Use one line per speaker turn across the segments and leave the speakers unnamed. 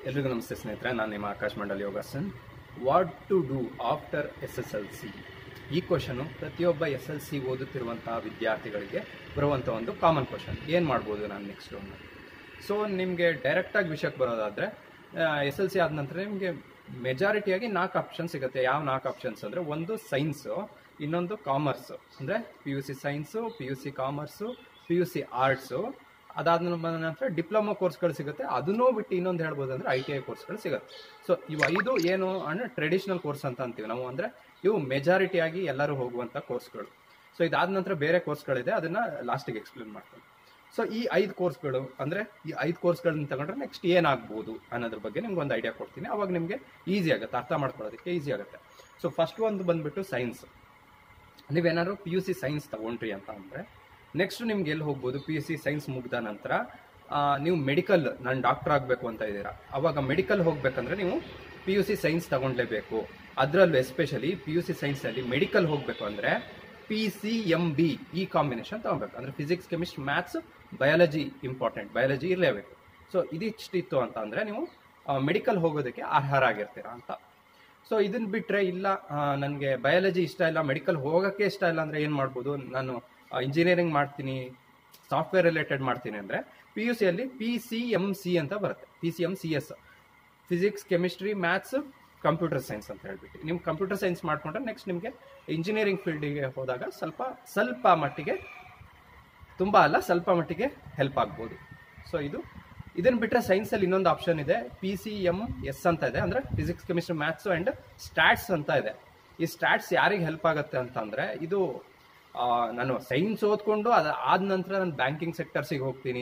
ಎಲ್ರಿಗೂ ನಮಸ್ತೆ ಸ್ನೇಹಿತರೆ ನಾನು ನಿಮ್ಮ ಆಕಾಶ್ ಮಂಡಲ್ ಯೋಗಾಸನ್ what to do after S S L C ಈ ಕ್ವಶನು ಪ್ರತಿಯೊಬ್ಬ ಎಸ್ ಎಲ್ ಸಿ ಓದುತ್ತಿರುವಂತಹ ವಿದ್ಯಾರ್ಥಿಗಳಿಗೆ ಬರುವಂಥ ಒಂದು ಕಾಮನ್ ಕ್ವಶನ್ ಏನು ಮಾಡ್ಬೋದು ನಾನು ನೆಕ್ಸ್ಟ್ ಅನ್ನೋದು ಸೊ ನಿಮಗೆ ಡೈರೆಕ್ಟಾಗಿ ವಿಷಯಕ್ಕೆ ಬರೋದಾದರೆ ಎಸ್ ಎಲ್ ಸಿ ಆದ ನಂತರ ನಿಮಗೆ ಮೆಜಾರಿಟಿಯಾಗಿ ನಾಲ್ಕು ಆಪ್ಷನ್ ಸಿಗುತ್ತೆ ಯಾವ ನಾಲ್ಕು ಆಪ್ಷನ್ಸ್ ಅಂದರೆ ಒಂದು ಸೈನ್ಸು ಇನ್ನೊಂದು ಕಾಮರ್ಸು ಅಂದರೆ P U C science P U C commerce P U C arts ಅದಾದ ನಂತರ ಡಿಪ್ಲೊಮಾ ಕೋರ್ಸ್ಗಳು ಸಿಗುತ್ತೆ ಅದನ್ನೂ ಬಿಟ್ಟು ಇನ್ನೊಂದು ಹೇಳ್ಬೋದು ಅಂದರೆ ಐ ಟಿ ಐ ಕೋರ್ಸ್ಗಳು ಸಿಗುತ್ತೆ ಸೊ ಇವು ಐದು ಏನು ಅಂದರೆ ಟ್ರೆಡಿಷನಲ್ ಕೋರ್ಸ್ ಅಂತ ಅಂತೀವಿ ನಾವು ಅಂದರೆ ಇವು ಮೆಜಾರಿಟಿಯಾಗಿ ಎಲ್ಲರೂ ಹೋಗುವಂಥ ಕೋರ್ಸ್ಗಳು ಸೊ ಇದಾದ ನಂತರ ಬೇರೆ ಕೋರ್ಸ್ಗಳಿದೆ ಅದನ್ನು ಲಾಸ್ಟಿಗೆ ಎಕ್ಸ್ಪ್ಲೇನ್ ಮಾಡ್ತೀನಿ ಸೊ ಈ ಐದು ಕೋರ್ಸ್ಗಳು ಅಂದರೆ ಈ ಐದು ಕೋರ್ಸ್ಗಳನ್ನ ತಗೊಂಡ್ರೆ ನೆಕ್ಸ್ಟ್ ಏನಾಗ್ಬೋದು ಅನ್ನೋದ್ರ ಬಗ್ಗೆ ನಿಮ್ಗೆ ಒಂದು ಐಡಿಯಾ ಕೊಡ್ತೀನಿ ಅವಾಗ ನಿಮಗೆ ಈಸಿ ಆಗುತ್ತೆ ಅರ್ಥ ಮಾಡ್ಕೊಳ್ಳೋದಕ್ಕೆ ಈಸಿ ಆಗುತ್ತೆ ಸೊ ಫಸ್ಟ್ ಒಂದು ಬಂದ್ಬಿಟ್ಟು ಸೈನ್ಸ್ ನೀವೇನಾದ್ರು ಪಿ ಯು ಸಿ ಸೈನ್ಸ್ ತಗೊಂಡ್ರಿ ಅಂತ ಅಂದರೆ ನೆಕ್ಸ್ಟ್ ನಿಮ್ಗೆ ಎಲ್ಲಿ ಹೋಗ್ಬೋದು ಪಿ ಯು ಸಿ ಸೈನ್ಸ್ ಮುಗ್ದ ನಂತರ ಆ, ನೀವು ಮೆಡಿಕಲ್ ನಾನು ಡಾಕ್ಟರ್ ಆಗಬೇಕು ಅಂತ ಇದ್ದೀರಾ ಅವಾಗ ಮೆಡಿಕಲ್ ಹೋಗ್ಬೇಕಂದ್ರೆ ನೀವು ಪಿ ಯು ಸಿ ಸೈನ್ಸ್ ತಗೊಂಡ್ಲೇಬೇಕು ಅದರಲ್ಲೂ ಎಸ್ಪೆಷಲಿ ಪಿ ಯು ಸಿ ಸೈನ್ಸಲ್ಲಿ ಮೆಡಿಕಲ್ ಹೋಗಬೇಕು ಅಂದರೆ ಪಿ ಸಿ ಎಮ್ ಬಿ ಈ ಕಾಂಬಿನೇಷನ್ ತಗೊಬೇಕು ಅಂದರೆ physics chemistry maths biology important biology ಇರಲೇಬೇಕು ಸೊ ಇದಿಷ್ಟಿತ್ತು ಅಂತ ಅಂದರೆ ನೀವು ಮೆಡಿಕಲ್ ಹೋಗೋದಕ್ಕೆ ಅರ್ಹರಾಗಿರ್ತೀರಾ ಅಂತ ಸೊ ಇದನ್ನ ಬಿಟ್ರೆ ಇಲ್ಲ ನನಗೆ ಬಯಾಲಜಿ ಇಷ್ಟ ಇಲ್ಲ ಮೆಡಿಕಲ್ ಹೋಗೋಕ್ಕೆ ಇಷ್ಟ ಇಲ್ಲ ಅಂದರೆ ಏನು ಮಾಡ್ಬೋದು ನಾನು ಇಂಜಿನಿಯರಿಂಗ್ ಮಾಡ್ತೀನಿ ಸಾಫ್ಟ್ವೇರ್ ರಿಲೇಟೆಡ್ ಮಾಡ್ತೀನಿ ಅಂದರೆ ಪಿ ಯು ಸಿಯಲ್ಲಿ ಪಿ ಸಿ ಎಮ್ ಸಿ ಅಂತ ಬರುತ್ತೆ P C M C S physics chemistry maths computer science ಅಂತ ಹೇಳ್ಬಿಟ್ಟು ನೀವು ಕಂಪ್ಯೂಟರ್ ಸೈನ್ಸ್ ಮಾಡ್ಕೊಂಡ್ರೆ ನೆಕ್ಸ್ಟ್ ನಿಮಗೆ ಇಂಜಿನಿಯರಿಂಗ್ ಫೀಲ್ಡಿಗೆ ಹೋದಾಗ ಸ್ವಲ್ಪ ಸ್ವಲ್ಪ ಮಟ್ಟಿಗೆ ತುಂಬ ಅಲ್ಲ ಸ್ವಲ್ಪ ಮಟ್ಟಿಗೆ ಹೆಲ್ಪ್ ಆಗ್ಬೋದು ಸೊ ಇದು ಇದನ್ನ ಬಿಟ್ಟರೆ ಸೈನ್ಸಲ್ಲಿ ಇನ್ನೊಂದು ಆಪ್ಷನ್ ಇದೆ ಪಿ ಸಿ ಎಮ್ ಎಸ್ ಅಂತ ಇದೆ ಅಂದರೆ physics chemistry maths and stats ಅಂತ ಇದೆ ಈ ಸ್ಟ್ಯಾಟ್ಸ್ ಯಾರಿಗೆ ಹೆಲ್ಪ್ ಆಗುತ್ತೆ ಅಂತ ಅಂದರೆ ಇದು ಆ, ನಾನು ಸೈನ್ಸ್ ಓದ್ಕೊಂಡು ಅದು ಆದ ನಂತರ ನಾನು ಬ್ಯಾಂಕಿಂಗ್ ಸೆಕ್ಟರ್ಸಿಗೆ ಹೋಗ್ತೀನಿ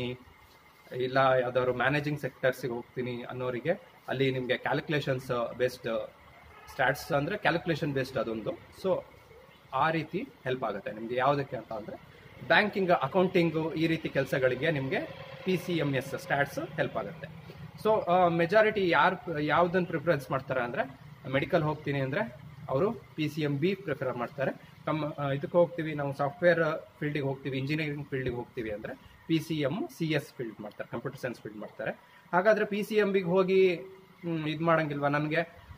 ಇಲ್ಲ ಯಾವ್ದಾದ್ರು ಮ್ಯಾನೇಜಿಂಗ್ ಸೆಕ್ಟರ್ಸಿಗೆ ಹೋಗ್ತೀನಿ ಅನ್ನೋರಿಗೆ ಅಲ್ಲಿ ನಿಮಗೆ ಕ್ಯಾಲ್ಕುಲೇಷನ್ಸ್ ಬೇಸ್ಡ್ ಸ್ಟ್ಯಾಟ್ಸ್ ಅಂದರೆ ಕ್ಯಾಲ್ಕುಲೇಷನ್ ಬೇಸ್ಡ್ ಅದೊಂದು ಸೊ ಆ ರೀತಿ ಹೆಲ್ಪ್ ಆಗುತ್ತೆ ನಿಮಗೆ ಯಾವುದಕ್ಕೆ ಅಂತ ಅಂದರೆ ಬ್ಯಾಂಕಿಂಗ್ ಅಕೌಂಟಿಂಗು ಈ ರೀತಿ ಕೆಲಸಗಳಿಗೆ ನಿಮಗೆ P C M S stats help ಆಗುತ್ತೆ ಸೊ ಮೆಜಾರಿಟಿ ಯಾರು ಯಾವುದನ್ನು ಪ್ರಿಫರೆನ್ಸ್ ಮಾಡ್ತಾರೆ ಅಂದರೆ ಮೆಡಿಕಲ್ ಹೋಗ್ತೀನಿ ಅಂದರೆ ಅವರು P C M B prefer ಮಾಡ್ತಾರೆ ಕಮ್ ಇದಕ್ಕೆ ಹೋಗ್ತೀವಿ ನಾವು ಸಾಫ್ಟ್ವೇರ್ ಫೀಲ್ಡಿಗೆ ಹೋಗ್ತೀವಿ ಇಂಜಿನಿಯರಿಂಗ್ ಫೀಲ್ಡಿಗೆ ಹೋಗ್ತೀವಿ ಅಂದರೆ P C M C S field ಮಾಡ್ತಾರೆ ಕಂಪ್ಯೂಟರ್ ಸೈನ್ಸ್ ಫೀಲ್ಡ್ ಮಾಡ್ತಾರೆ ಹಾಗಾದರೆ ಪಿ ಸಿ ಎಮ್ ಬಿಗೆ ಹೋಗಿ ಇದು ಮಾಡಂಗಿಲ್ವಾ ನನಗೆ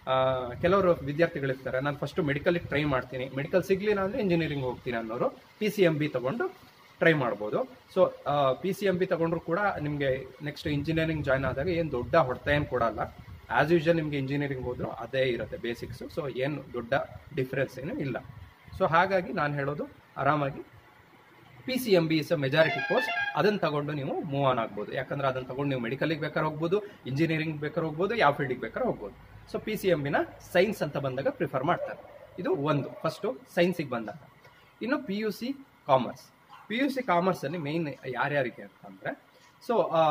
ಕೆಲವರು ವಿದ್ಯಾರ್ಥಿಗಳಿರ್ತಾರೆ ನಾನು ಫಸ್ಟು ಮೆಡಿಕಲಿಗೆ ಟ್ರೈ ಮಾಡ್ತೀನಿ ಮೆಡಿಕಲ್ ಸಿಗ್ಲಿಲ್ಲ ಅಂದರೆ ಇಂಜಿನಿಯರಿಂಗ್ ಹೋಗ್ತೀನಿ ಅನ್ನೋರು ಪಿ ಸಿ ಎಮ್ ಬಿ ತೊಗೊಂಡು ಟ್ರೈ ಮಾಡ್ಬೋದು so P C M B ತೊಗೊಂಡ್ರು ಕೂಡ ನಿಮಗೆ ನೆಕ್ಸ್ಟ್ ಇಂಜಿನಿಯರಿಂಗ್ ಜಾಯ್ನ್ ಆದಾಗ ಏನು ದೊಡ್ಡ ಹೊಡೆತ ಏನು ಕೊಡಲ್ಲ ಆ್ಯಸ್ ಯೂಶಲ್ ನಿಮಗೆ ಇಂಜಿನಿಯರಿಂಗ್ ಹೋದ್ರು ಅದೇ ಇರುತ್ತೆ ಬೇಸಿಕ್ಸು ಸೊ ಏನು ದೊಡ್ಡ ಡಿಫ್ರೆನ್ಸ್ ಏನು ಇಲ್ಲ ಸೊ ಹಾಗಾಗಿ ನಾನು ಹೇಳೋದು ಆರಾಮಾಗಿ P C M B is a majority course ಅದನ್ನು ತಗೊಂಡು ನೀವು ಮೂವ್ ಆನ್ ಆಗ್ಬೋದು ಯಾಕಂದ್ರೆ ಅದನ್ನು ತಗೊಂಡು ನೀವು ಮೆಡಿಕಲಿಗೆ ಬೇಕಾದ್ರೆ ಹೋಗ್ಬೋದು ಇಂಜಿನಿಯರಿಂಗ್ ಬೇಕಾದ್ರೆ ಹೋಗ್ಬೋದು ಯಾವ ಫೀಲ್ಡಿಗೆ ಬೇಕಾದ್ರೆ ಹೋಗ್ಬೋದು ಸೊ ಪಿ ಸಿ ಎಮ್ ಬಿನ ಸೈನ್ಸ್ ಅಂತ ಬಂದಾಗ ಪ್ರಿಫರ್ ಮಾಡ್ತಾರೆ ಇದು ಒಂದು ಫಸ್ಟು ಸೈನ್ಸಿಗೆ ಬಂದಾಗ ಇನ್ನು P U C commerce P U C ಕಾಮರ್ಸಲ್ಲಿ ಮೇಯ್ನ್ ಯಾರ್ಯಾರಿಗೆ ಅಂತ ಅಂದರೆ ಸೊ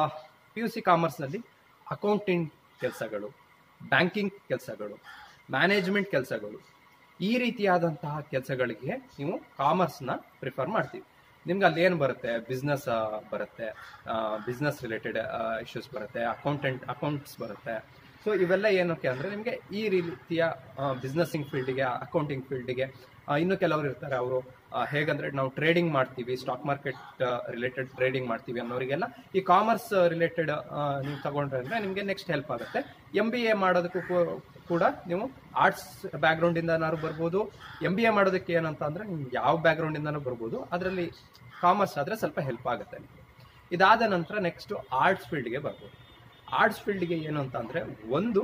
ಪಿ ಯು ಸಿ ಕಾಮರ್ಸ್ನಲ್ಲಿ ಅಕೌಂಟಿಂಗ್ ಕೆಲಸಗಳು ಬ್ಯಾಂಕಿಂಗ್ ಕೆಲಸಗಳು ಮ್ಯಾನೇಜ್ಮೆಂಟ್ ಕೆಲಸಗಳು ಈ ರೀತಿಯಾದಂತಹ ಕೆಲಸಗಳಿಗೆ ನೀವು ಕಾಮರ್ಸ್ನ ಪ್ರಿಫರ್ ಮಾಡ್ತೀವಿ ನಿಮ್ಗೆ ಅಲ್ಲಿ ಏನು ಬರುತ್ತೆ ಬಿಸ್ನೆಸ್ ಬರುತ್ತೆ ಬಿಸ್ನೆಸ್ ರಿಲೇಟೆಡ್ ಇಶ್ಯೂಸ್ ಬರುತ್ತೆ ಅಕೌಂಟೆಂಟ್ ಅಕೌಂಟ್ಸ್ ಬರುತ್ತೆ ಸೊ ಇವೆಲ್ಲ ಏನಕ್ಕೆ ಅಂದರೆ ನಿಮಗೆ ಈ ರೀತಿಯ ಬಿಸ್ನೆಸ್ಸಿಂಗ್ ಫೀಲ್ಡಿಗೆ ಅಕೌಂಟಿಂಗ್ ಫೀಲ್ಡಿಗೆ ಇನ್ನು ಕೆಲವರು ಇರ್ತಾರೆ ಅವರು ಹೇಗಂದ್ರೆ ನಾವು ಟ್ರೇಡಿಂಗ್ ಮಾಡ್ತೀವಿ ಸ್ಟಾಕ್ ಮಾರ್ಕೆಟ್ ರಿಲೇಟೆಡ್ ಟ್ರೇಡಿಂಗ್ ಮಾಡ್ತೀವಿ ಅನ್ನೋರಿಗೆಲ್ಲ ಈ ಕಾಮರ್ಸ್ ರಿಲೇಟೆಡ್ ನೀವು ತಗೊಂಡ್ರೆ ಅಂದರೆ ನಿಮಗೆ ನೆಕ್ಸ್ಟ್ ಹೆಲ್ಪ್ ಆಗುತ್ತೆ ಎಂ ಬಿ ಎ ಮಾಡೋದಕ್ಕೂ ಕೂ- ಕೂಡ ನೀವು ಆರ್ಟ್ಸ್ ಬ್ಯಾಕ್ಗ್ರೌಂಡಿಂದನಾದ್ರು ಬರ್ಬೋದು ಎಂ ಬಿ ಎ ಮಾಡೋದಕ್ಕೆ ಏನಂತ ಅಂದರೆ ನಿಮ್ಗೆ ಯಾವ ಬ್ಯಾಕ್ಗ್ರೌಂಡಿಂದನೂ ಬರ್ಬೋದು ಅದರಲ್ಲಿ ಕಾಮರ್ಸ್ ಆದರೆ ಸ್ವಲ್ಪ ಹೆಲ್ಪ್ ಆಗುತ್ತೆ ನಿಮಗೆ ಇದಾದ ನಂತರ ನೆಕ್ಸ್ಟು ಆರ್ಟ್ಸ್ ಫೀಲ್ಡ್ಗೆ ಬರ್ಬೋದು ಆರ್ಟ್ಸ್ ಫೀಲ್ಡ್ಗೆ ಏನು ಅಂತ ಅಂದರೆ ಒಂದು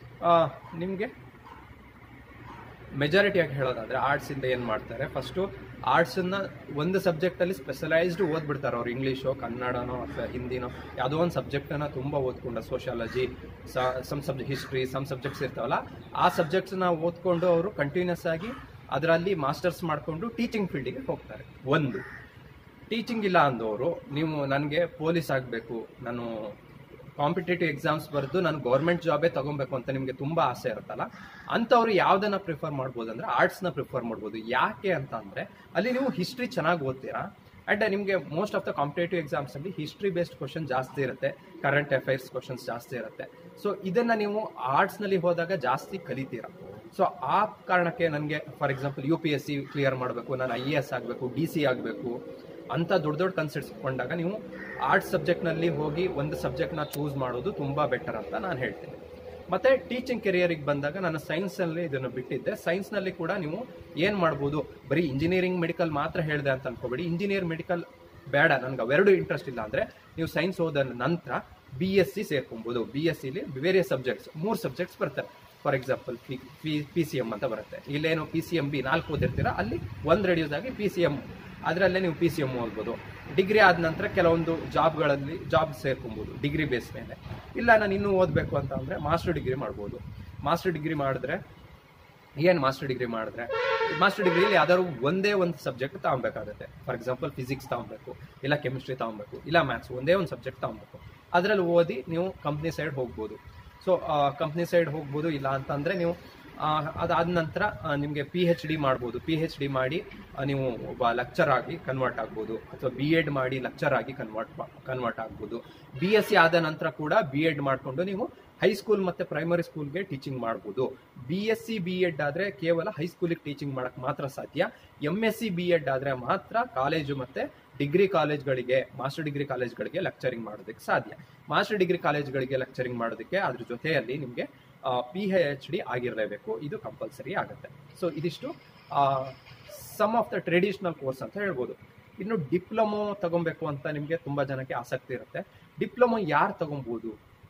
ನಿಮಗೆ ಮೆಜಾರಿಟಿಯಾಗಿ ಹೇಳೋದಾದ್ರೆ ಆರ್ಟ್ಸ್ ಇಂದ ಏನು ಮಾಡ್ತಾರೆ ಫಸ್ಟು ಆರ್ಟ್ಸನ್ನ ಒಂದು ಸಬ್ಜೆಕ್ಟಲ್ಲಿ ಸ್ಪೆಷಲೈಸ್ಡ್ ಓದ್ಬಿಡ್ತಾರೆ ಅವ್ರು ಇಂಗ್ಲೀಷೋ ಕನ್ನಡನೋ ಅಥವಾ ಹಿಂದಿನೋ ಯಾವುದೋ ಒಂದು ಸಬ್ಜೆಕ್ಟನ್ನು ತುಂಬ ಓದ್ಕೊಂಡು sociology some subject history some subjects ಇರ್ತಾವಲ್ಲ ಆ ಸಬ್ಜೆಕ್ಟ್ಸ್ನ ಓದ್ಕೊಂಡು ಅವರು ಕಂಟಿನ್ಯೂಸ್ ಆಗಿ ಅದರಲ್ಲಿ ಮಾಸ್ಟರ್ಸ್ ಮಾಡಿಕೊಂಡು ಟೀಚಿಂಗ್ ಫೀಲ್ಡಿಗೆ ಹೋಗ್ತಾರೆ ಒಂದು ಟೀಚಿಂಗ್ ಇಲ್ಲ ಅಂದವರು ನೀವು ನನಗೆ ಪೊಲೀಸ್ ಆಗಬೇಕು ನಾನು ಕಾಂಪಿಟೇಟಿವ್ ಎಕ್ಸಾಮ್ಸ್ ಬರೆದು ನಾನು ಗೌರ್ಮೆಂಟ್ ಜಾಬೇ ತಗೊಬೇಕು ಅಂತ ನಿಮಗೆ ತುಂಬ ಆಸೆ ಇರುತ್ತಲ್ಲ ಅಂಥವ್ರು ಯಾವುದನ್ನ ಪ್ರಿಫರ್ ಮಾಡ್ಬೋದು ಅಂದರೆ ಆರ್ಟ್ಸ್ನ ಪ್ರಿಫರ್ ಮಾಡ್ಬೋದು ಯಾಕೆ ಅಂತ ಅಂದರೆ ಅಲ್ಲಿ ನೀವು ಹಿಸ್ಟ್ರಿ ಚೆನ್ನಾಗಿ ಓದ್ತೀರಾ ಆ್ಯಂಡ್ ನಿಮಗೆ ಮೋಸ್ಟ್ ಆಫ್ ದ ಕಾಂಪಿಟೇಟಿವ್ ಎಕ್ಸಾಮ್ಸಲ್ಲಿ ಹಿಸ್ಟ್ರಿ ಬೇಸ್ಡ್ ಕ್ವಶನ್ ಜಾಸ್ತಿ ಇರುತ್ತೆ ಕರೆಂಟ್ ಅಫೈರ್ಸ್ ಕ್ವಶನ್ಸ್ ಜಾಸ್ತಿ ಇರುತ್ತೆ ಸೊ ಇದನ್ನು ನೀವು ಆರ್ಟ್ಸ್ನಲ್ಲಿ ಹೋದಾಗ ಜಾಸ್ತಿ ಕಲಿತೀರಾ ಸೊ ಆ ಕಾರಣಕ್ಕೆ ನನಗೆ for example U P S C clear ಮಾಡಬೇಕು ನಾನು ಐ ಎ ಎಸ್ ಆಗಬೇಕು ಡಿ ಸಿ ಆಗಬೇಕು ಅಂತ ದೊಡ್ಡ ದೊಡ್ಡ ಕನ್ಸೆಪ್ಟ್ಸ್ ಇಟ್ಕೊಂಡಾಗ ನೀವು ಆರ್ಟ್ಸ್ ಸಬ್ಜೆಕ್ಟ್ನಲ್ಲಿ ಹೋಗಿ ಒಂದು ಸಬ್ಜೆಕ್ಟ್ನ ಚೂಸ್ ಮಾಡೋದು ತುಂಬ ಬೆಟರ್ ಅಂತ ನಾನು ಹೇಳ್ತೀನಿ ಮತ್ತೆ ಟೀಚಿಂಗ್ ಕೆರಿಯರಿಗೆ ಬಂದಾಗ ನಾನು ಸೈನ್ಸ್ ಅಲ್ಲಿ ಇದನ್ನು ಬಿಟ್ಟಿದ್ದೆ ಸೈನ್ಸ್ ನಲ್ಲಿ ಕೂಡ ನೀವು ಏನ್ ಮಾಡ್ಬೋದು ಬರೀ ಇಂಜಿನಿಯರಿಂಗ್ ಮೆಡಿಕಲ್ ಮಾತ್ರ ಹೇಳಿದೆ ಅಂತ ಅನ್ಕೋಬೇಡಿ ಇಂಜಿನಿಯರ್ ಮೆಡಿಕಲ್ ಬೇಡ ನನ್ಗೆ ಅವೆರಡು ಇಂಟ್ರೆಸ್ಟ್ ಇಲ್ಲ ಅಂದ್ರೆ ನೀವು ಸೈನ್ಸ್ ಓದ ನಂತರ ಬಿ ಎಸ್ ಸಿ ಸೇರ್ಕೊಬಹುದು ಬಿ ಎಸ್ ಸಿಲಿ ವೇರಿಯಸ್ ಸಬ್ಜೆಕ್ಟ್ಸ್ ಮೂರು ಸಬ್ಜೆಕ್ಟ್ಸ್ ಬರ್ತವೆ for example P C M ಅಂತ ಬರುತ್ತೆ ಇಲ್ಲೇನು ಪಿ ಸಿ ಎಂ ಬಿ ನಾಲ್ಕು ಓದಿರ್ತೀರಾ ಅಲ್ಲಿ ಒಂದು ರೆಡ್ಯೂಸ್ ಆಗಿ ಪಿ ಸಿ ಎಂ ಅದರಲ್ಲೇ ನೀವು ಪಿ ಸಿ ಎಂ ಓದ್ಬೋದು ಡಿಗ್ರಿ ಆದ ನಂತರ ಕೆಲವೊಂದು ಜಾಬ್ಗಳಲ್ಲಿ ಜಾಬ್ ಸೇರ್ಕೊಬೋದು ಡಿಗ್ರಿ ಬೇಸ್ ಮೇಲೆ ಇಲ್ಲ ನಾನು ಇನ್ನೂ ಓದಬೇಕು ಅಂತ ಅಂದರೆ ಮಾಸ್ಟರ್ ಡಿಗ್ರಿ ಮಾಡ್ಬೋದು ಮಾಸ್ಟರ್ ಡಿಗ್ರಿ ಮಾಡಿದ್ರೆ ಏನು ಮಾಸ್ಟರ್ ಡಿಗ್ರಿ ಮಾಡಿದ್ರೆ ಮಾಸ್ಟರ್ ಡಿಗ್ರಿಲಿ ಯಾವ್ದಾದ್ರು ಒಂದೇ ಒಂದು ಸಬ್ಜೆಕ್ಟ್ ತಗೊಬೇಕಾಗುತ್ತೆ ಫಾರ್ ಎಕ್ಸಾಂಪಲ್ ಫಿಸಿಕ್ಸ್ ತಗೊಬೇಕು ಇಲ್ಲ ಕೆಮಿಸ್ಟ್ರಿ ತಗೊಬೇಕು ಇಲ್ಲ ಮ್ಯಾಥ್ಸ್ ಒಂದೇ ಒಂದು ಸಬ್ಜೆಕ್ಟ್ ತಗೊಬೇಕು ಅದರಲ್ಲಿ ಓದಿ ನೀವು ಕಂಪ್ನಿ ಸೈಡ್ ಹೋಗ್ಬೋದು ಸೊ ಕಂಪ್ನಿ ಸೈಡ್ ಹೋಗ್ಬೋದು ಇಲ್ಲ ಅಂತಂದರೆ ನೀವು ಆ, ಅದಾದ ನಂತರ ನಿಮಗೆ ಪಿ ಹೆಚ್ ಡಿ ಮಾಡ್ಬೋದು ಪಿ ಹೆಚ್ ಡಿ ಮಾಡಿ ಆ, ನೀವು ಒಬ್ಬ ಲೆಕ್ಚರ್ ಆಗಿ ಕನ್ವರ್ಟ್ ಆಗ್ಬೋದು ಅಥವಾ ಬಿ ಎಡ್ ಮಾಡಿ ಲೆಕ್ಚರ್ ಆಗಿ ಕನ್ವರ್ಟ್ ಕನ್ವರ್ಟ್ ಆಗ್ಬೋದು ಬಿ ಎಸ್ ಸಿ ಆದ ನಂತರ ಕೂಡ ಬಿ ಎಡ್ ಮಾಡಿಕೊಂಡು ನೀವು ಹೈಸ್ಕೂಲ್ ಮತ್ತೆ ಪ್ರೈಮರಿ ಸ್ಕೂಲ್ಗೆ ಟೀಚಿಂಗ್ ಮಾಡ್ಬೋದು B S C B Ed ಆದ್ರೆ ಕೇವಲ ಹೈಸ್ಕೂಲಿಗೆ ಟೀಚಿಂಗ್ ಮಾಡಕ್ ಮಾತ್ರ ಸಾಧ್ಯ M S C B Ed ಆದ್ರೆ ಮಾತ್ರ ಕಾಲೇಜು ಮತ್ತೆ ಡಿಗ್ರಿ ಕಾಲೇಜ್ಗಳಿಗೆ ಮಾಸ್ಟರ್ ಡಿಗ್ರಿ ಕಾಲೇಜ್ಗಳಿಗೆ ಲೆಕ್ಚರಿಂಗ್ ಮಾಡೋದಕ್ಕೆ ಸಾಧ್ಯ ಮಾಸ್ಟರ್ ಡಿಗ್ರಿ ಕಾಲೇಜ್ಗಳಿಗೆ ಲೆಕ್ಚರಿಂಗ್ ಮಾಡೋದಕ್ಕೆ ಅದ್ರ ಜೊತೆಯಲ್ಲಿ ನಿಮಗೆ ಪಿ ಎಚ್ ಡಿ ಆಗಿರಲೇಬೇಕು ಇದು ಕಂಪಲ್ಸರಿ ಆಗುತ್ತೆ ಸೊ ಇದಿಷ್ಟು some of the traditional course ಅಂತ ಹೇಳ್ಬೋದು ಇನ್ನು ಡಿಪ್ಲೊಮೊ ತಗೊಬೇಕು ಅಂತ ನಿಮಗೆ ತುಂಬಾ ಜನಕ್ಕೆ ಆಸಕ್ತಿ ಇರುತ್ತೆ ಡಿಪ್ಲೊಮೊ ಯಾರು ತಗೊಬೋದು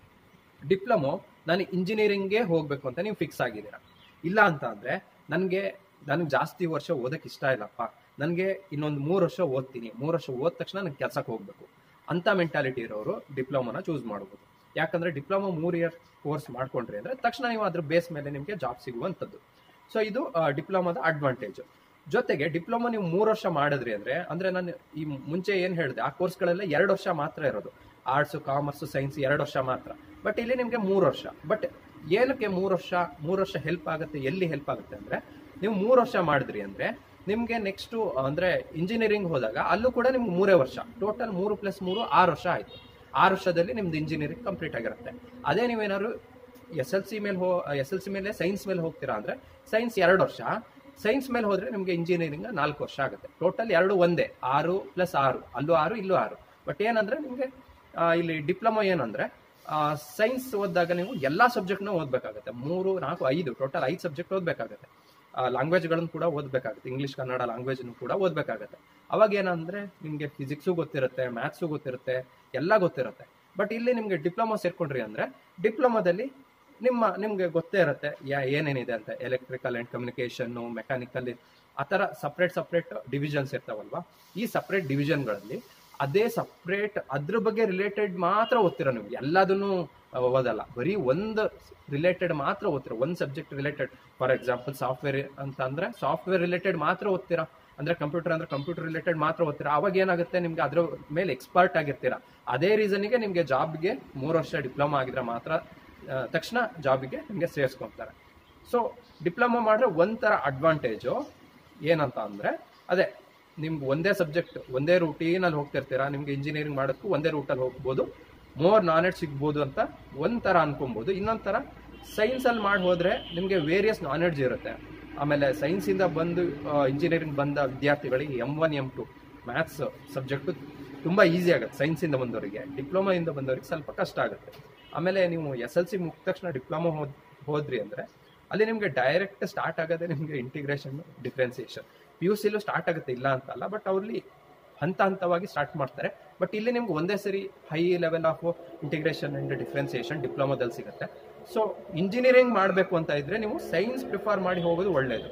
ಡಿಪ್ಲೊಮೊ ನಾನು ಇಂಜಿನಿಯರಿಂಗ್ಗೆ ಹೋಗ್ಬೇಕು ಅಂತ ನೀವು ಫಿಕ್ಸ್ ಆಗಿದ್ದೀರಾ ಇಲ್ಲ ಅಂತ ಅಂದ್ರೆ ನನಗೆ ನನಗೆ ಜಾಸ್ತಿ ವರ್ಷ ಓದಕ್ಕೆ ಇಷ್ಟ ಇಲ್ಲಪ್ಪ ನನಗೆ ಇನ್ನೊಂದು ಮೂರು ವರ್ಷ ಓದ್ತೀನಿ ಮೂರು ವರ್ಷ ಓದ ತಕ್ಷಣ ನನಗೆ ಕೆಲ್ಸಕ್ಕೆ ಹೋಗ್ಬೇಕು ಅಂತ ಮೆಂಟಾಲಿಟಿ ಇರೋರು ಡಿಪ್ಲೊಮೊನ ಚೂಸ್ ಮಾಡ್ಬೋದು ಯಾಕಂದ್ರೆ ಡಿಪ್ಲೊಮೊ ಮೂರು ಇಯರ್ ಕೋರ್ಸ್ ಮಾಡ್ಕೊಂಡ್ರಿ ಅಂದ್ರೆ ತಕ್ಷಣ ನೀವು ಅದ್ರ ಬೇಸ್ ಮೇಲೆ ನಿಮಗೆ ಜಾಬ್ ಸಿಗುವಂಥದ್ದು ಸೊ ಇದು ಡಿಪ್ಲೊಮಾದ ಅಡ್ವಾಂಟೇಜ್ ಜೊತೆಗೆ ಡಿಪ್ಲೊಮಾ ನೀವು ಮೂರು ವರ್ಷ ಮಾಡಿದ್ರಿ ಅಂದ್ರೆ ಅಂದ್ರೆ ನಾನು ಈ ಮುಂಚೆ ಏನ್ ಹೇಳಿದೆ ಆ ಕೋರ್ಸ್ಗಳೆಲ್ಲ ಎರಡು ವರ್ಷ ಮಾತ್ರ ಇರೋದು ಆರ್ಟ್ಸ್ ಕಾಮರ್ಸ್ ಸೈನ್ಸ್ ಎರಡು ವರ್ಷ ಮಾತ್ರ ಬಟ್ ಇಲ್ಲಿ ನಿಮಗೆ ಮೂರು ವರ್ಷ ಬಟ್ ಏನಕ್ಕೆ ಮೂರು ವರ್ಷ ಮೂರು ವರ್ಷ ಹೆಲ್ಪ್ ಆಗುತ್ತೆ ಎಲ್ಲಿ ಹೆಲ್ಪ್ ಆಗುತ್ತೆ ಅಂದ್ರೆ ನೀವು ಮೂರು ವರ್ಷ ಮಾಡಿದ್ರಿ ಅಂದ್ರೆ ನಿಮ್ಗೆ ನೆಕ್ಸ್ಟ್ ಅಂದ್ರೆ ಇಂಜಿನಿಯರಿಂಗ್ ಹೋದಾಗ ಅಲ್ಲೂ ಕೂಡ ನಿಮ್ಗೆ ಮೂರೇ ವರ್ಷ ಟೋಟಲ್ ಮೂರು ಪ್ಲಸ್ ಮೂರು ಆರು ವರ್ಷ ಆಯ್ತು ಆರು ವರ್ಷದಲ್ಲಿ ನಿಮ್ದು ಇಂಜಿನಿಯರಿಂಗ್ ಕಂಪ್ಲೀಟ್ ಆಗಿರುತ್ತೆ ಅದೇ ನೀವೇನಾದ್ರು ಎಸ್ ಎಲ್ ಸಿ ಮೇಲೆ ಹೋ ಎಸ್ ಎಲ್ ಸಿ ಮೇಲೆ ಸೈನ್ಸ್ ಮೇಲೆ ಹೋಗ್ತೀರಾ ಅಂದ್ರೆ ಸೈನ್ಸ್ ಎರಡು ವರ್ಷ ಸೈನ್ಸ್ ಮೇಲೆ ಹೋದ್ರೆ ನಿಮಗೆ ಇಂಜಿನಿಯರಿಂಗ್ ನಾಲ್ಕು ವರ್ಷ ಆಗುತ್ತೆ ಟೋಟಲ್ ಎರಡು ಒಂದೇ ಆರು ಪ್ಲಸ್ ಆರು ಅಲ್ಲೂ ಆರು ಇಲ್ಲೂ ಆರು ಬಟ್ ಏನಂದ್ರೆ ನಿಮಗೆ ಇಲ್ಲಿ ಡಿಪ್ಲೊಮಾ ಏನಂದ್ರೆ ಸೈನ್ಸ್ ಓದಿದಾಗ ನೀವು ಎಲ್ಲಾ ಸಬ್ಜೆಕ್ಟ್ನ ಓದ್ಬೇಕಾಗುತ್ತೆ ಮೂರು ನಾಲ್ಕು ಐದು ಟೋಟಲ್ ಐದು ಸಬ್ಜೆಕ್ಟ್ ಓದ್ಬೇಕಾಗುತ್ತೆ ಲ್ಯಾಂಗ್ವೇಜ್ಗಳನ್ನು ಕೂಡ ಓದ್ಬೇಕಾಗುತ್ತೆ ಇಂಗ್ಲಿಷ್ ಕನ್ನಡ ಲ್ಯಾಂಗ್ವೇಜ್ ಕೂಡ ಓದ್ಬೇಕಾಗುತ್ತೆ ಅವಾಗ ಏನಂದ್ರೆ ನಿಮ್ಗೆ ಫಿಸಿಕ್ಸು ಗೊತ್ತಿರುತ್ತೆ ಮ್ಯಾಥ್ಸು ಗೊತ್ತಿರುತ್ತೆ ಎಲ್ಲ ಗೊತ್ತಿರುತ್ತೆ ಬಟ್ ಇಲ್ಲಿ ನಿಮ್ಗೆ ಡಿಪ್ಲೊಮಾ ಸೇರ್ಕೊಂಡ್ರಿ ಅಂದ್ರೆ ಡಿಪ್ಲೊಮಾದಲ್ಲಿ ನಿಮ್ಮ ನಿಮ್ಗೆ ಗೊತ್ತೇ ಇರುತ್ತೆ ಯಾ ಏನೇನಿದೆ ಅಂತ ಎಲೆಕ್ಟ್ರಿಕಲ್ ಅಂಡ್ ಕಮ್ಯುನಿಕೇಶನ್ ಮೆಕ್ಯಾನಿಕಲ್ ಆ ಥರ ಸಪ್ರೇಟ್ ಸಪ್ರೇಟ್ ಡಿವಿಷನ್ಸ್ ಇರ್ತಾವಲ್ವಾ ಈ ಸಪ್ರೇಟ್ ಡಿವಿಷನ್ಗಳಲ್ಲಿ ಅದೇ ಸಪ್ರೇಟ್ ಅದ್ರ ಬಗ್ಗೆ ರಿಲೇಟೆಡ್ ಮಾತ್ರ ಓದ್ತೀರ ನೀವು ಎಲ್ಲದನ್ನು ಓದಲ್ಲ ಬರೀ ಒಂದು ರಿಲೇಟೆಡ್ ಮಾತ್ರ ಓದ್ತೀರ ಒಂದು subject related for example software ಅಂತ ಅಂದ್ರೆ ಸಾಫ್ಟ್ವೇರ್ ರಿಲೇಟೆಡ್ ಮಾತ್ರ ಓದ್ತೀರಾ ಅಂದ್ರೆ ಕಂಪ್ಯೂಟರ್ ಅಂದ್ರೆ ಕಂಪ್ಯೂಟರ್ ರಿಲೇಟೆಡ್ ಮಾತ್ರ ಓದ್ತೀರಾ ಅವಾಗ ಏನಾಗುತ್ತೆ ನಿಮ್ಗೆ ಅದ್ರ ಮೇಲೆ ಎಕ್ಸ್ಪರ್ಟ್ ಆಗಿರ್ತೀರಾ ಅದೇ ರೀಸನ್ಗೆ ನಿಮ್ಗೆ ಜಾಬ್ಗೆ ಮೂರು ವರ್ಷ ಡಿಪ್ಲೊಮಾ ಆಗಿದ್ರೆ ಮಾತ್ರ ಆ, ತಕ್ಷಣ ಜಾಬಿಗೆ ನಿಮಗೆ ಸೇರಿಸ್ಕೊಂತಾರೆ ಸೊ ಡಿಪ್ಲೊಮಾ ಮಾಡಿದ್ರೆ ಒಂಥರ ಅಡ್ವಾಂಟೇಜು ಏನಂತ ಅಂದ್ರೆ ಅದೇ ನಿಮ್ಗೆ ಒಂದೇ ಸಬ್ಜೆಕ್ಟ್ ಒಂದೇ ರೂಟೀನಲ್ಲಿ ಹೋಗ್ತಿರ್ತೀರಾ ನಿಮ್ಗೆ ಇಂಜಿನಿಯರಿಂಗ್ ಮಾಡೋದಕ್ಕೂ ಒಂದೇ ರೂಟಲ್ಲಿ ಹೋಗ್ಬೋದು ಮೋರ್ ನಾಲೆಡ್ಜ್ ಸಿಗ್ಬೋದು ಅಂತ ಒಂಥರ ಅನ್ಕೊಬೋದು ಇನ್ನೊಂಥರ ಸೈನ್ಸಲ್ಲಿ ಮಾಡಿ ಹೋದ್ರೆ ನಿಮಗೆ ವೇರಿಯಸ್ ನಾಲೆಡ್ಜ್ ಇರುತ್ತೆ ಆಮೇಲೆ ಸೈನ್ಸಿಂದ ಬಂದು ಇಂಜಿನಿಯರಿಂಗ್ ಬಂದ ವಿದ್ಯಾರ್ಥಿಗಳಿಗೆ M one M two maths subject ತುಂಬ ಈಸಿ ಆಗುತ್ತೆ ಸೈನ್ಸಿಂದ ಬಂದವರಿಗೆ ಡಿಪ್ಲೊಮಾಯಿಂದ ಬಂದವರಿಗೆ ಸ್ವಲ್ಪ ಕಷ್ಟ ಆಗುತ್ತೆ ಆಮೇಲೆ ನೀವು ಎಸ್ ಎಲ್ ಸಿ ಮುಗಿದ ತಕ್ಷಣ ಡಿಪ್ಲೊಮಾ ಹೋದ್ ಹೋದ್ರಿ ಅಂದರೆ ಅಲ್ಲಿ ನಿಮಗೆ ಡೈರೆಕ್ಟ್ ಸ್ಟಾರ್ಟ್ ಆಗೋದೇ ನಿಮಗೆ ಇಂಟಿಗ್ರೇಷನ್ ಡಿಫ್ರೆನ್ಸಿಯೇಷನ್ ಪಿ ಯು ಸಿಲೂ ಸ್ಟಾರ್ಟ್ ಆಗುತ್ತೆ ಇಲ್ಲ ಅಂತಲ್ಲ ಬಟ್ ಅವ್ರಲ್ಲಿ ಹಂತ ಹಂತವಾಗಿ ಸ್ಟಾರ್ಟ್ ಮಾಡ್ತಾರೆ ಬಟ್ ಇಲ್ಲಿ ನಿಮ್ಗೆ ಒಂದೇ ಸರಿ high level of integration and differentiation ಡಿಪ್ಲೊಮಾದಲ್ಲಿ ಸಿಗುತ್ತೆ ಸೊ ಇಂಜಿನಿಯರಿಂಗ್ ಮಾಡಬೇಕು ಅಂತ ಇದ್ರೆ ನೀವು ಸೈನ್ಸ್ ಪ್ರಿಫರ್ ಮಾಡಿ ಹೋಗೋದು ಒಳ್ಳೆಯದು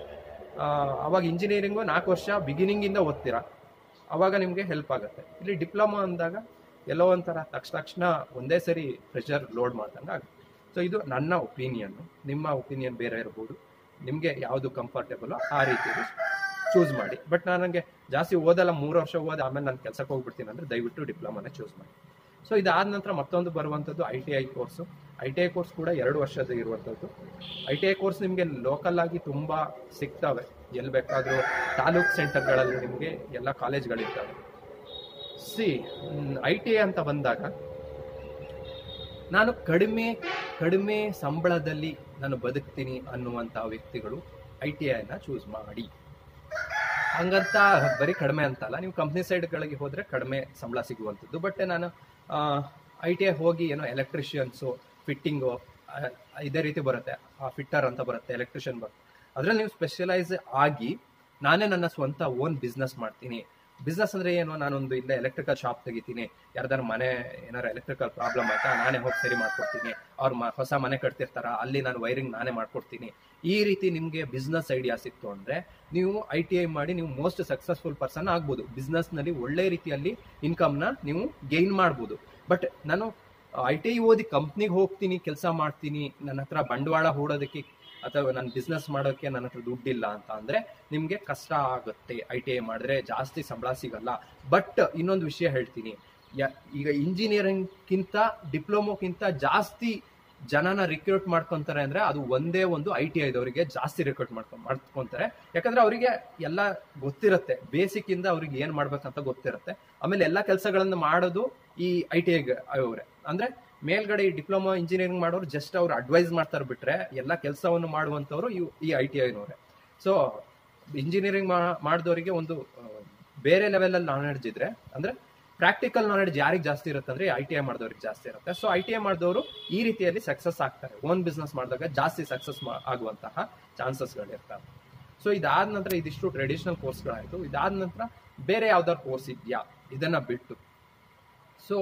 ಅವಾಗ ಇಂಜಿನಿಯರಿಂಗು ನಾಲ್ಕು ವರ್ಷ ಬಿಗಿನಿಂಗಿಂದ ಓದ್ತೀರಾ ಅವಾಗ ನಿಮಗೆ ಹೆಲ್ಪ್ ಆಗುತ್ತೆ ಇಲ್ಲಿ ಡಿಪ್ಲೊಮಾ ಅಂದಾಗ ಎಲ್ಲೋ ಒಂಥರ ತಕ್ಷಣ ತಕ್ಷಣ ಒಂದೇ ಸರಿ ಪ್ರೆಷರ್ ಲೋಡ್ ಮಾಡ್ದಂಗೆ ಆಗುತ್ತೆ ಸೊ ಇದು ನನ್ನ ಒಪಿನಿಯನ್ ನಿಮ್ಮ ಒಪಿನಿಯನ್ ಬೇರೆ ಇರ್ಬೋದು ನಿಮಗೆ ಯಾವುದು ಕಂಫರ್ಟೇಬಲ್ ಆ ರೀತಿ ಚೂಸ್ ಮಾಡಿ ಬಟ್ ನನಗೆ ಜಾಸ್ತಿ ಓದಲ್ಲ ಮೂರು ವರ್ಷ ಓದಿ ಆಮೇಲೆ ನಾನು ಕೆಲಸಕ್ಕೆ ಹೋಗ್ಬಿಡ್ತೀನಿ ಅಂದ್ರೆ ದಯವಿಟ್ಟು ಡಿಪ್ಲೊಮಾನೇ ಚೂಸ್ ಮಾಡಿ ಸೊ ಇದಾದ ನಂತರ ಮತ್ತೊಂದು ಬರುವಂಥದ್ದು I T I course I T I course ಕೂಡ ಎರಡು ವರ್ಷದ ಇರುವಂಥದ್ದು ಐ ಟಿ ಐ ಕೋರ್ಸ್ ನಿಮಗೆ ಲೋಕಲ್ ಆಗಿ ತುಂಬ ಸಿಗ್ತವೆ ಎಲ್ಲಿ ಬೇಕಾದರೂ ತಾಲೂಕ್ ಸೆಂಟರ್ಗಳಲ್ಲಿ ನಿಮಗೆ ಎಲ್ಲ ಕಾಲೇಜ್ಗಳಿರ್ತವೆ ಸಿ ಐ ಟಿ ಐ ಅಂತ ಬಂದಾಗ ನಾನು ಕಡಿಮೆ ಕಡಿಮೆ ಸಂಬಳದಲ್ಲಿ ನಾನು ಬದುಕ್ತೀನಿ ಅನ್ನುವಂಥ ವ್ಯಕ್ತಿಗಳು ಐ ಟಿ ಐನ ಚೂಸ್ ಮಾಡಿ ಹಂಗಂತ ಬರೀ ಕಡಿಮೆ ಅಂತಲ್ಲ ನೀವು ಕಂಪ್ನಿ ಸೈಡ್ಗಳಿಗೆ ಹೋದ್ರೆ ಕಡಿಮೆ ಸಂಬಳ ಸಿಗುವಂಥದ್ದು ಬಟ್ ನಾನು ಐ ಟಿ ಐ ಹೋಗಿ ಏನೋ ಎಲೆಕ್ಟ್ರಿಷಿಯನ್ಸು ಫಿಟ್ಟಿಂಗು ಇದೇ ರೀತಿ ಬರುತ್ತೆ ಫಿಟ್ಟರ್ ಅಂತ ಬರುತ್ತೆ ಎಲೆಕ್ಟ್ರಿಷಿಯನ್ ಬರುತ್ತೆ ಅದ್ರಲ್ಲಿ ನೀವು ಸ್ಪೆಷಲೈಸ್ ಆಗಿ ನಾನೇ ನನ್ನ ಸ್ವಂತ ಓನ್ ಬಿಸ್ನೆಸ್ ಮಾಡ್ತೀನಿ ಬಿಸ್ನೆಸ್ ಅಂದ್ರೆ ಏನು ನಾನೊಂದು ಇಲ್ಲ ಎಲೆಕ್ಟ್ರಿಕಲ್ ಶಾಪ್ ತೆಗಿತೀನಿ ಯಾರ್ದಾರು ಮನೆ ಏನಾರು ಎಲೆಕ್ಟ್ರಿಕಲ್ ಪ್ರಾಬ್ಲಮ್ ಆಯ್ತಾ ನಾನೇ ಹೋಗಿ ಸರಿ ಮಾಡ್ಕೊಡ್ತೀನಿ ಅವ್ರು ಮ- ಹೊಸ ಮನೆ ಕಟ್ತಿರ್ತಾರ ಅಲ್ಲಿ ನಾನು ವೈರಿಂಗ್ ನಾನೇ ಮಾಡ್ಕೊಡ್ತೀನಿ ಈ ರೀತಿ ನಿಮಗೆ ಬಿಸ್ನೆಸ್ ಐಡಿಯಾ ಸಿಕ್ತು ಅಂದ್ರೆ ನೀವು ಐ ಟಿ ಐ ಮಾಡಿ ನೀವು ಮೋಸ್ಟ್ ಸಕ್ಸಸ್ಫುಲ್ ಪರ್ಸನ್ ಆಗ್ಬೋದು ಬಿಸ್ನೆಸ್ ನಲ್ಲಿ ಒಳ್ಳೆ ರೀತಿಯಲ್ಲಿ ಇನ್ಕಮ್ ನ ನೀವು ಗೈನ್ ಮಾಡ್ಬೋದು ಬಟ್ ನಾನು ಐ ಟಿ ಐ ಓದಿ ಕಂಪ್ನಿಗೆ ಹೋಗ್ತೀನಿ ಕೆಲಸ ಮಾಡ್ತೀನಿ ನನ್ನ ಹತ್ರ ಬಂಡವಾಳ ಹೂಡೋದಕ್ಕೆ ಅಥವಾ ನನ್ನ ಬಿಸ್ನೆಸ್ ಮಾಡೋಕ್ಕೆ ನನ್ನ ಹತ್ರ ದುಡ್ಡಿಲ್ಲ ಅಂತ ಅಂದ್ರೆ ನಿಮಗೆ ಕಷ್ಟ ಆಗುತ್ತೆ ಐ ಟಿ ಐ ಮಾಡಿದ್ರೆ ಜಾಸ್ತಿ ಸಂಬಳ ಸಿಗಲ್ಲ ಬಟ್ ಇನ್ನೊಂದು ವಿಷಯ ಹೇಳ್ತೀನಿ ಯ- ಈಗ ಇಂಜಿನಿಯರಿಂಗ್ಗಿಂತ ಡಿಪ್ಲೊಮೋಕ್ಕಿಂತ ಜಾಸ್ತಿ ಜನನ ರಿಕ್ರೂಟ್ ಮಾಡ್ಕೊಂತಾರೆ ಅಂದ್ರೆ ಅದು ಒಂದೇ ಒಂದು ಐ ಟಿ ಐದವರಿಗೆ ಜಾಸ್ತಿ ರಿಕ್ರೂಟ್ ಮಾಡ್ಕೊಂಡ್ ಮಾಡ್ಕೊಂತಾರೆ ಯಾಕಂದ್ರೆ ಅವರಿಗೆ ಎಲ್ಲ ಗೊತ್ತಿರುತ್ತೆ ಬೇಸಿಕ್ ಇಂದ ಅವ್ರಿಗೆ ಏನ್ ಮಾಡ್ಬೇಕಂತ ಗೊತ್ತಿರುತ್ತೆ ಆಮೇಲೆ ಎಲ್ಲಾ ಕೆಲಸಗಳನ್ನ ಮಾಡೋದು ಈ ಐ ಟಿ ಐ ಅವರೇ ಅಂದ್ರೆ ಮೇಲ್ಗಡೆ ಈ ಡಿಪ್ಲೊಮಾ ಇಂಜಿನಿಯರಿಂಗ್ ಮಾಡೋರು ಜಸ್ಟ್ ಅವ್ರು ಅಡ್ವೈಸ್ ಮಾಡ್ತಾರೆ ಬಿಟ್ರೆ ಎಲ್ಲ ಕೆಲಸವನ್ನು ಮಾಡುವಂತವ್ರು ಇವ್- ಈ ಐ ಟಿ ಐನವರೇ ಸೊ ಇಂಜಿನಿಯರಿಂಗ್ ಮಾಡಿದವರಿಗೆ ಒಂದು ಆ, ಬೇರೆ ಲೆವೆಲ್ ಅಲ್ಲಿ ನಾಲೆಡ್ಜ್ ಇದ್ರೆ ಅಂದ್ರೆ ಪ್ರಾಕ್ಟಿಕಲ್ ನಾಲೆಡ್ಜ್ ಯಾರಿಗೆ ಜಾಸ್ತಿ ಇರುತ್ತೆ ಅಂದ್ರೆ ಐ ಟಿ ಐ ಮಾಡಿದವ್ರಿಗೆ ಜಾಸ್ತಿ ಇರುತ್ತೆ ಸೊ ಐ ಟಿ ಐ ಮಾಡಿದವರು ಈ ರೀತಿಯಲ್ಲಿ ಸಕ್ಸಸ್ ಆಗ್ತಾರೆ ಓನ್ ಬಿಸ್ನೆಸ್ ಮಾಡಿದಾಗ ಜಾಸ್ತಿ ಸಕ್ಸಸ್ ಆಗುವಂತಹ ಚಾನ್ಸಸ್ಗಳಿರ್ತವೆ ಸೊ ಇದಾದ ನಂತರ ಇದಿಷ್ಟು ಟ್ರೆಡಿಷನಲ್ ಕೋರ್ಸ್ಗಳಾಯ್ತು ಇದಾದ ನಂತರ ಬೇರೆ ಯಾವ್ದಾದ್ರು ಕೋರ್ಸ್ ಇದೆಯಾ ಇದನ್ನ ಬಿಟ್ಟು ಸೊ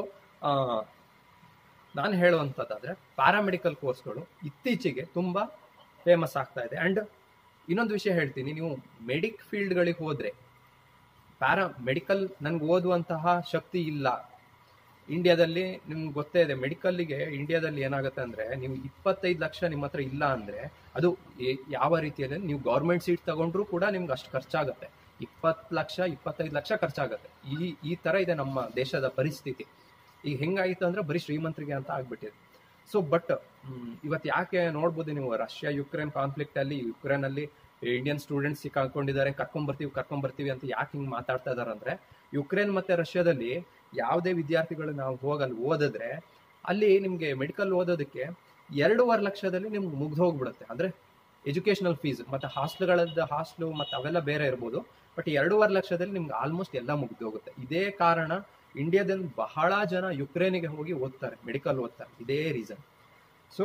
ನಾನು ಹೇಳುವಂಥದ್ದಾದ್ರೆ ಪ್ಯಾರಾಮೆಡಿಕಲ್ ಕೋರ್ಸ್ಗಳು ಇತ್ತೀಚೆಗೆ ತುಂಬಾ ಫೇಮಸ್ ಆಗ್ತಾ ಇದೆ ಅಂಡ್ ಇನ್ನೊಂದು ವಿಷಯ ಹೇಳ್ತೀನಿ ನೀವು ಮೆಡಿಕ್ ಫೀಲ್ಡ್ಗಳಿಗೆ ಹೋದ್ರೆ ಪ್ಯಾರಾ ಮೆಡಿಕಲ್ ನನ್ಗೆ ಓದುವಂತಹ ಶಕ್ತಿ ಇಲ್ಲ ಇಂಡಿಯಾದಲ್ಲಿ ನಿಮ್ಗೆ ಗೊತ್ತೇ ಇದೆ ಮೆಡಿಕಲ್ಗೆ ಇಂಡಿಯಾದಲ್ಲಿ ಏನಾಗುತ್ತೆ ಅಂದ್ರೆ ನೀವು ಇಪ್ಪತ್ತೈದು ಲಕ್ಷ ನಿಮ್ಮ ಹತ್ರ ಇಲ್ಲ ಅಂದ್ರೆ ಅದು ಏ- ಯಾವ ರೀತಿಯಲ್ಲಿ ನೀವು ಗೌರ್ಮೆಂಟ್ ಸೀಟ್ ತಗೊಂಡ್ರು ಕೂಡ ನಿಮ್ಗೆ ಅಷ್ಟು ಖರ್ಚಾಗುತ್ತೆ ಇಪ್ಪತ್ತು ಲಕ್ಷ ಇಪ್ಪತ್ತೈದು ಲಕ್ಷ ಖರ್ಚಾಗುತ್ತೆ ಈ ಈ ತರ ಇದೆ ನಮ್ಮ ದೇಶದ ಪರಿಸ್ಥಿತಿ ಈಗ ಹೆಂಗಾಗಿತ್ತು ಅಂದ್ರೆ ಬರೀ ಶ್ರೀಮಂತರಿಗೆ ಅಂತ ಆಗ್ಬಿಟ್ಟಿದೆ ಸೊ ಬಟ್ ಇವತ್ತು ಯಾಕೆ ನೋಡ್ಬೋದು ನೀವು ರಷ್ಯಾ ಯುಕ್ರೇನ್ ಕಾನ್ಫ್ಲಿಕ್ಟ್ ಅಲ್ಲಿ ಯುಕ್ರೇನ್ ಅಲ್ಲಿ ಇಂಡಿಯನ್ ಸ್ಟೂಡೆಂಟ್ಸ್ ಸಿಕ್ಕಾಕೊಂಡಿದ್ದಾರೆ ಕರ್ಕೊಂಡ್ ಬರ್ತೀವಿ ಕರ್ಕೊಂಡ್ ಬರ್ತೀವಿ ಅಂತ ಯಾಕೆ ಹಿಂಗ್ ಮಾತಾಡ್ತಾ ಇದಾರೆ ಅಂದ್ರೆ ಯುಕ್ರೇನ್ ಮತ್ತೆ ರಷ್ಯಾದಲ್ಲಿ ಯಾವುದೇ ವಿದ್ಯಾರ್ಥಿಗಳು ನಾವು ಹೋಗಲ್ಲಿ ಓದಿದ್ರೆ ಅಲ್ಲಿ ನಿಮ್ಗೆ ಮೆಡಿಕಲ್ ಓದೋದಕ್ಕೆ ಎರಡೂವರೆ ಲಕ್ಷದಲ್ಲಿ ನಿಮ್ಗೆ ಮುಗ್ದು ಹೋಗ್ಬಿಡುತ್ತೆ ಅಂದ್ರೆ ಎಜುಕೇಶನಲ್ ಫೀಸ್ ಮತ್ತೆ ಹಾಸ್ಟೆಲ್ಗಳದ್ದು ಹಾಸ್ಟ್ಲು ಮತ್ತೆ ಅವೆಲ್ಲ ಬೇರೆ ಇರ್ಬೋದು ಬಟ್ ಎರಡೂವರೆ ಲಕ್ಷದಲ್ಲಿ ನಿಮ್ಗೆ ಆಲ್ಮೋಸ್ಟ್ ಎಲ್ಲ ಮುಗ್ದು ಹೋಗುತ್ತೆ ಇದೇ ಕಾರಣ ಇಂಡಿಯಾದಲ್ಲಿ ಬಹಳ ಜನ ಯುಕ್ರೇನಿಗೆ ಹೋಗಿ ಓದ್ತಾರೆ ಮೆಡಿಕಲ್ ಓದ್ತಾರೆ ಇದೇ ರೀಸನ್ ಸೊ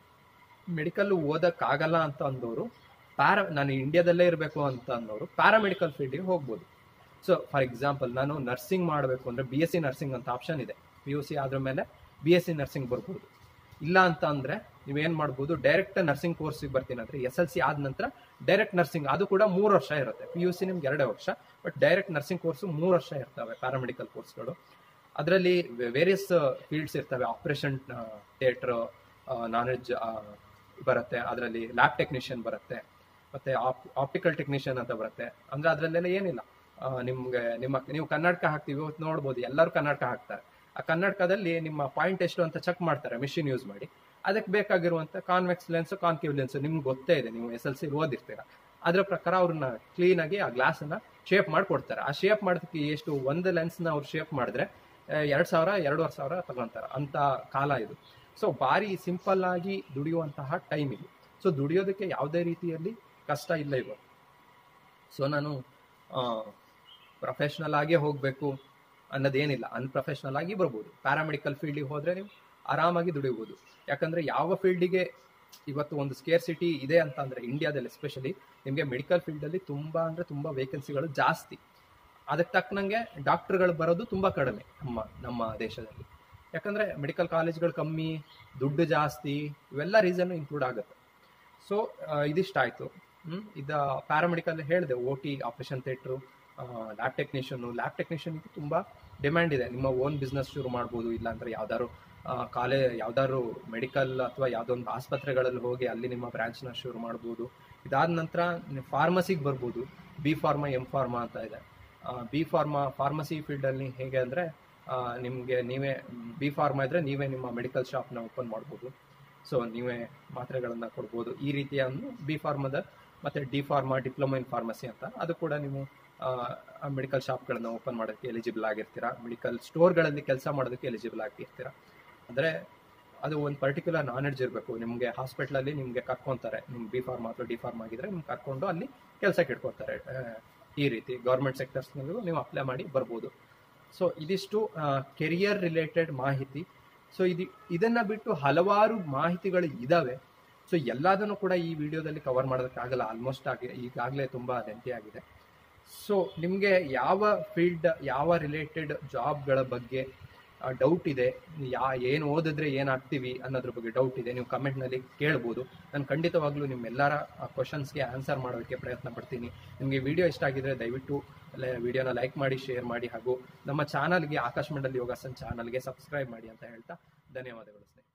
ಮೆಡಿಕಲ್ ಓದಕ್ಕಾಗಲ್ಲ ಅಂತ ಅಂದವರು ಪ್ಯಾರಾ ನಾನು ಇಂಡಿಯಾದಲ್ಲೇ ಇರಬೇಕು ಅಂತ ಅನ್ನೋರು ಪ್ಯಾರಾಮೆಡಿಕಲ್ ಫೀಲ್ಡ್ಗೆ ಹೋಗ್ಬೋದು ಸೊ ಫಾರ್ ಎಕ್ಸಾಂಪಲ್ ನಾನು ನರ್ಸಿಂಗ್ ಮಾಡಬೇಕು ಅಂದ್ರೆ ಬಿ ಎಸ್ ಸಿ ನರ್ಸಿಂಗ್ ಅಂತ ಆಪ್ಷನ್ ಇದೆ ಪಿ ಯು ಸಿ ಆದ್ರ ಮೇಲೆ ಬಿ ಎಸ್ ಸಿ ನರ್ಸಿಂಗ್ ಬರ್ಬೋದು ಇಲ್ಲ ಅಂತ ಅಂದ್ರೆ ನೀವೇನ್ ಮಾಡ್ಬೋದು ಡೈರೆಕ್ಟ್ ನರ್ಸಿಂಗ್ ಕೋರ್ಸಿಗೆ ಬರ್ತೀನಿ ಅಂದ್ರೆ ಎಸ್ ಎಲ್ ಸಿ ಆದ ನಂತರ ಡೈರೆಕ್ಟ್ ನರ್ಸಿಂಗ್ ಅದು ಕೂಡ ಮೂರು ವರ್ಷ ಇರುತ್ತೆ ಪಿ ಯು ಸಿ ನಿಮ್ಗೆ ಎರಡೇ ವರ್ಷ ಬಟ್ ಡೈರೆಕ್ಟ್ ನರ್ಸಿಂಗ್ ಕೋರ್ಸ್ ಮೂರು ವರ್ಷ ಇರ್ತವೆ ಪ್ಯಾರಾಮೆಡಿಕಲ್ ಕೋರ್ಸ್ಗಳು ಅದರಲ್ಲಿ ವೇರಿಯಸ್ ಫೀಲ್ಡ್ಸ್ ಇರ್ತವೆ ಆಪರೇಷನ್ ಥಿಯೇಟರ್ ನಾಲೆಡ್ಜ್ ಬರುತ್ತೆ ಅದರಲ್ಲಿ ಲ್ಯಾಬ್ ಟೆಕ್ನಿಷಿಯನ್ ಬರುತ್ತೆ ಮತ್ತೆ ಆಪ್ಟಿಕಲ್ ಟೆಕ್ನಿಷಿಯನ್ ಅಂತ ಬರುತ್ತೆ ಅಂದ್ರೆ ಅದ್ರಲ್ಲೆಲ್ಲ ಏನಿಲ್ಲ ಆ, ನಿಮ್ಗೆ ನಿಮ್ಮ ನೀವು ಕನ್ನಡಕ ಹಾಕ್ತೀವಿ ಇವತ್ತು ನೋಡ್ಬೋದು ಎಲ್ಲರೂ ಕನ್ನಡಕ ಹಾಕ್ತಾರೆ ಆ ಕನ್ನಡಕದಲ್ಲಿ ನಿಮ್ಮ ಪಾಯಿಂಟ್ ಎಷ್ಟು ಅಂತ ಚೆಕ್ ಮಾಡ್ತಾರೆ ಮಿಷಿನ್ ಯೂಸ್ ಮಾಡಿ ಅದಕ್ಕೆ ಬೇಕಾಗಿರುವಂತ ಕಾನ್ವೆಕ್ಸ್ ಲೆನ್ಸ್ ಕಾನ್ಕೇವ್ ಲೆನ್ಸ್ ನಿಮ್ಗೆ ಗೊತ್ತೇ ಇದೆ ನೀವು ಎಸ್ ಎಲ್ ಸಿ ಓದಿರ್ತೀರ ಅದ್ರ ಪ್ರಕಾರ ಅವ್ರನ್ನ ಕ್ಲೀನ್ ಆಗಿ ಆ ಗ್ಲಾಸ್ ಅನ್ನ ಶೇಪ್ ಮಾಡ್ಕೊಡ್ತಾರೆ ಆ ಶೇಪ್ ಮಾಡೋದಕ್ಕೆ ಎಷ್ಟು ಒಂದು ಲೆನ್ಸ್ ನ ಅವ್ರು ಶೇಪ್ ಮಾಡಿದ್ರೆ ಆ, ಎರಡ್ ಸಾವಿರ ಎರಡೂವರೆ ಸಾವಿರ ತಗೊಂತಾರೆ ಅಂತ ಕಾಲ ಇದು ಸೊ ಭಾರಿ ಸಿಂಪಲ್ ಆಗಿ ದುಡಿಯುವಂತಹ ಟೈಮ್ ಇದು ಸೊ ದುಡಿಯೋದಕ್ಕೆ ಯಾವುದೇ ರೀತಿಯಲ್ಲಿ ಕಷ್ಟ ಇಲ್ಲ ಇವಾಗ ಸೊ ನಾನು ಪ್ರೊಫೆಷ್ನಲ್ ಆಗೇ ಹೋಗಬೇಕು ಅನ್ನೋದೇನಿಲ್ಲ ಅನ್ಪ್ರೊಫೆಷ್ನಲ್ ಆಗಿ ಬರ್ಬೋದು ಪ್ಯಾರಾಮೆಡಿಕಲ್ ಫೀಲ್ಡಿಗೆ ಹೋದ್ರೆ ನೀವು ಆರಾಮಾಗಿ ದುಡಿಬಹುದು ಯಾಕಂದ್ರೆ ಯಾವ ಫೀಲ್ಡಿಗೆ ಇವತ್ತು ಒಂದು ಸ್ಕೇರ್ ಸಿಟಿ ಇದೆ ಅಂತ ಅಂದ್ರೆ ಇಂಡಿಯಾದಲ್ಲಿ ಎಸ್ಪೆಷಲಿ ನಿಮಗೆ ಮೆಡಿಕಲ್ ಫೀಲ್ಡಲ್ಲಿ ತುಂಬಾ ಅಂದ್ರೆ ತುಂಬಾ ವೇಕೆನ್ಸಿಗಳು ಜಾಸ್ತಿ ಅದಕ್ಕೆ ತಕ್ಕನಂಗೆ ಡಾಕ್ಟರ್ಗಳು ಬರೋದು ತುಂಬಾ ಕಡಿಮೆ ನಮ್ಮ ನಮ್ಮ ದೇಶದಲ್ಲಿ ಯಾಕಂದ್ರೆ ಮೆಡಿಕಲ್ ಕಾಲೇಜ್ಗಳು ಕಮ್ಮಿ ದುಡ್ಡು ಜಾಸ್ತಿ ಇವೆಲ್ಲ ರೀಸನ್ ಇನ್ಕ್ಲೂಡ್ ಆಗುತ್ತೆ ಸೊ ಇದಿಷ್ಟಾಯ್ತು ಹ್ಮ್ ಇದ ಪ್ಯಾರಾಮೆಡಿಕಲ್ ಹೇಳಿದೆ O T operation theatre lab technician lab technician ತುಂಬಾ ಡಿಮ್ಯಾಂಡ್ ಇದೆ ನಿಮ್ಮ ಓನ್ ಬಿಸ್ನೆಸ್ ಶುರು ಮಾಡ್ಬೋದು ಇಲ್ಲಾಂದ್ರೆ ಯಾವ್ದಾದ್ರು ಕಾಲೇ ಯಾವ್ದಾದ್ರು ಮೆಡಿಕಲ್ ಅಥವಾ ಯಾವ್ದೊಂದು ಆಸ್ಪತ್ರೆಗಳಲ್ಲಿ ಹೋಗಿ ಅಲ್ಲಿ ನಿಮ್ಮ ಬ್ರಾಂಚ್ನ ಶುರು ಮಾಡ್ಬೋದು ಇದಾದ ನಂತರ ಫಾರ್ಮಸಿಗೆ ಬರ್ಬೋದು ಬಿ ಫಾರ್ಮಾ ಎಂ ಫಾರ್ಮಾ ಅಂತ ಇದೆ ಬಿ ಫಾರ್ಮಾ ಫಾರ್ಮಸಿ ಫೀಲ್ಡಲ್ಲಿ ಹೇಗೆ ಅಂದರೆ ನಿಮಗೆ ನೀವೇ ಬಿ ಫಾರ್ಮಾ ಇದ್ರೆ ನೀವೇ ನಿಮ್ಮ ಮೆಡಿಕಲ್ ಶಾಪ್ನ ಓಪನ್ ಮಾಡ್ಬೋದು ಸೊ ನೀವೇ ಮಾತ್ರೆಗಳನ್ನು ಕೊಡ್ಬೋದು ಈ ರೀತಿಯ ಒಂದು ಬಿ ಫಾರ್ಮದ ಮತ್ತೆ D pharma diploma in pharmacy ಅಂತ ಅದು ಕೂಡ ನೀವು ಮೆಡಿಕಲ್ ಶಾಪ್ಗಳನ್ನ ಓಪನ್ ಮಾಡೋಕ್ಕೆ ಎಲಿಜಿಬಲ್ ಆಗಿರ್ತೀರಾ ಮೆಡಿಕಲ್ ಸ್ಟೋರ್ಗಳಲ್ಲಿ ಕೆಲಸ ಮಾಡೋದಕ್ಕೆ ಎಲಿಜಿಬಲ್ ಆಗಿರ್ತೀರಾ ಅಂದರೆ ಅದು ಒಂದು ಪರ್ಟಿಕ್ಯುಲರ್ ನಾಲೆಡ್ಜ್ ಇರಬೇಕು ನಿಮಗೆ ಹಾಸ್ಪಿಟ್ಲಲ್ಲಿ ನಿಮಗೆ ಕರ್ಕೊಂತಾರೆ ನಿಮ್ಗೆ ಬಿ ಫಾರ್ಮ್ ಅಥವಾ ಡಿ ಫಾರ್ಮ್ ಆಗಿದ್ರೆ ನಿಮ್ಗೆ ಕರ್ಕೊಂಡು ಅಲ್ಲಿ ಕೆಲಸಕ್ಕೆ ಇಟ್ಕೊತಾರೆ ಆ, ಈ ರೀತಿ ಗೌರ್ಮೆಂಟ್ ಸೆಕ್ಟರ್ಸ್ನಲ್ಲೂ ನೀವು ಅಪ್ಲೈ ಮಾಡಿ ಬರ್ಬೋದು ಸೊ ಇದಿಷ್ಟು ಕೆರಿಯರ್ ರಿಲೇಟೆಡ್ ಮಾಹಿತಿ ಸೊ ಇದು ಇದನ್ನ ಬಿಟ್ಟು ಹಲವಾರು ಮಾಹಿತಿಗಳು ಇದಾವೆ ಸೊ ಎಲ್ಲದನ್ನು ಕೂಡ ಈ ವಿಡಿಯೋದಲ್ಲಿ ಕವರ್ ಮಾಡೋದಕ್ಕಾಗಲ್ಲ ಆಲ್ಮೋಸ್ಟ್ ಆಗಿ ಈಗಾಗಲೇ ತುಂಬಾ ಲೆಂತಿ ಆಗಿದೆ ಸೊ ನಿಮಗೆ ಯಾವ ಫೀಲ್ಡ್ ಯಾವ ರಿಲೇಟೆಡ್ ಜಾಬ್ಗಳ ಬಗ್ಗೆ ಡೌಟ್ ಇದೆ ಯಾ ಏನು ಓದಿದ್ರೆ ಏನಾಗ್ತೀವಿ ಅನ್ನೋದ್ರ ಬಗ್ಗೆ ಡೌಟ್ ಇದೆ ನೀವು ಕಮೆಂಟ್ನಲ್ಲಿ ಕೇಳ್ಬೋದು ನಾನು ಖಂಡಿತವಾಗ್ಲೂ ನಿಮ್ಮೆಲ್ಲರ ಕ್ವಶನ್ಸ್ಗೆ ಆನ್ಸರ್ ಮಾಡೋದಕ್ಕೆ ಪ್ರಯತ್ನ ಪಡ್ತೀನಿ ನಿಮಗೆ ವಿಡಿಯೋ ಇಷ್ಟ ಆಗಿದ್ರೆ ದಯವಿಟ್ಟು ವಿಡಿಯೋನ ಲೈಕ್ ಮಾಡಿ ಶೇರ್ ಮಾಡಿ ಹಾಗೂ ನಮ್ಮ ಚಾನಲ್ಗೆ ಆಕಾಶ್ ಮಂಡಲ್ ಯೋಗಾಸನ್ ಚಾನಲ್ಗೆ ಸಬ್ಸ್ಕ್ರೈಬ್ ಮಾಡಿ ಅಂತ ಹೇಳ್ತಾ ಧನ್ಯವಾದಗಳು ಸ್ನೇಹಿತರೆ